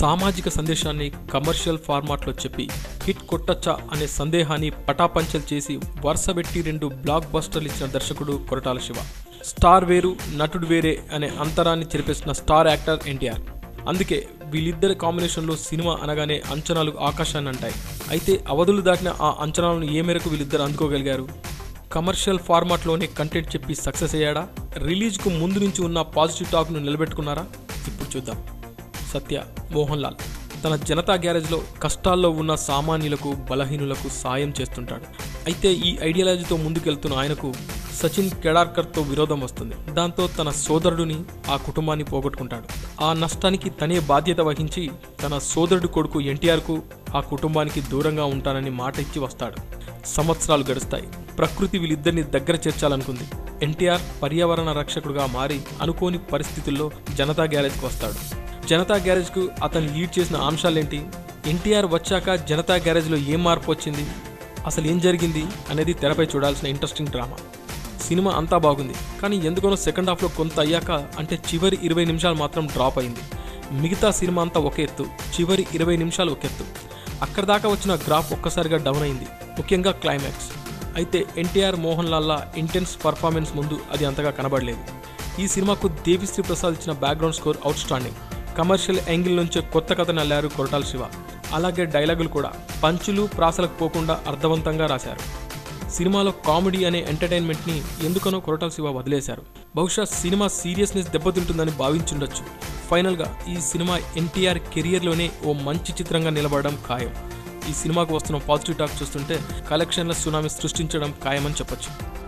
సామాజిక సందేశాన్ని కమర్షియల్ ఫార్మాట్లో చెప్పి హిట్ కొట్టచ్చా అనే సందేహాన్ని పటాపంచలు చేసి వరుసబెట్టి రెండు బ్లాక్ బస్టర్లు ఇచ్చిన దర్శకుడు కొరటాల శివ స్టార్ వేరు నటుడు వేరే అనే అంతరాన్ని చెరిపేసిన స్టార్ యాక్టర్ ఎన్టీఆర్ అందుకే వీళ్ళిద్దరి కాంబినేషన్లో సినిమా అనగానే అంచనాలు ఆకాశాన్ని అంటాయి అయితే అవధులు దాటిన ఆ అంచనాలను ఏ మేరకు వీళ్ళిద్దరు అందుకోగలిగారు కమర్షియల్ ఫార్మాట్లోనే కంటెంట్ చెప్పి సక్సెస్ అయ్యాడా రిలీజ్కు ముందు నుంచి ఉన్న పాజిటివ్ టాక్ను నిలబెట్టుకున్నారా ఇప్పుడు చూద్దాం సత్య మోహన్ లాల్ తన జనతా గ్యారేజ్లో కష్టాల్లో ఉన్న సామాన్యులకు బలహీనులకు సాయం చేస్తుంటాడు అయితే ఈ ఐడియాలజీతో ముందుకెళ్తున్న ఆయనకు సచిన్ కెడార్కర్తో విరోధం వస్తుంది దాంతో తన సోదరుడిని ఆ కుటుంబాన్ని పోగొట్టుకుంటాడు ఆ నష్టానికి తనే బాధ్యత వహించి తన సోదరుడి కొడుకు ఎన్టీఆర్కు ఆ కుటుంబానికి దూరంగా ఉంటానని మాట ఇచ్చి వస్తాడు సంవత్సరాలు గడుస్తాయి ప్రకృతి వీళ్ళిద్దరిని దగ్గర చేర్చాలనుకుంది ఎన్టీఆర్ పర్యావరణ రక్షకుడుగా మారి అనుకోని పరిస్థితుల్లో జనతా గ్యారేజ్కి వస్తాడు జనతా గ్యారేజ్కు అతను లీడ్ చేసిన అంశాలేంటి ఎన్టీఆర్ వచ్చాక జనతా గ్యారేజ్లో ఏం మార్పు వచ్చింది అసలు ఏం జరిగింది అనేది తెరపై చూడాల్సిన ఇంట్రెస్టింగ్ డ్రామా సినిమా అంతా బాగుంది కానీ ఎందుకనో సెకండ్ హాఫ్లో కొంత అయ్యాక అంటే చివరి ఇరవై నిమిషాలు మాత్రం డ్రాప్ అయింది మిగతా సినిమా అంతా ఒక ఎత్తు చివరి ఇరవై నిమిషాలు ఒక ఎత్తు అక్కడ దాకా వచ్చిన గ్రాఫ్ ఒక్కసారిగా డౌన్ అయింది ముఖ్యంగా క్లైమాక్స్ అయితే ఎన్టీఆర్ మోహన్ లాల్లా ఇంటెన్స్ పర్ఫార్మెన్స్ ముందు అది అంతగా కనబడలేదు ఈ సినిమాకు దేవిశ్రీ ప్రసాద్ ఇచ్చిన background score outstanding commercial angle నుంచే కొత్త కథను అల్లారు కొరటాల శివ అలాగే డైలాగులు కూడా పంచులు ప్రాసలకు పోకుండా అర్థవంతంగా రాశారు సినిమాలో కామెడీ అనే ఎంటర్టైన్మెంట్ని ఎందుకనో కొరటాల శివ వదిలేశారు బహుశా సినిమా సీరియస్నెస్ దెబ్బతింటుందని భావించుండొచ్చు ఫైనల్గా ఈ సినిమా ఎన్టీఆర్ కెరియర్లోనే ఓ మంచి చిత్రంగా నిలబడడం ఖాయం ఈ సినిమాకు వస్తున్న పాజిటివ్ టాక్ చూస్తుంటే కలెక్షన్ల సునామీ సృష్టించడం ఖాయమని చెప్పొచ్చు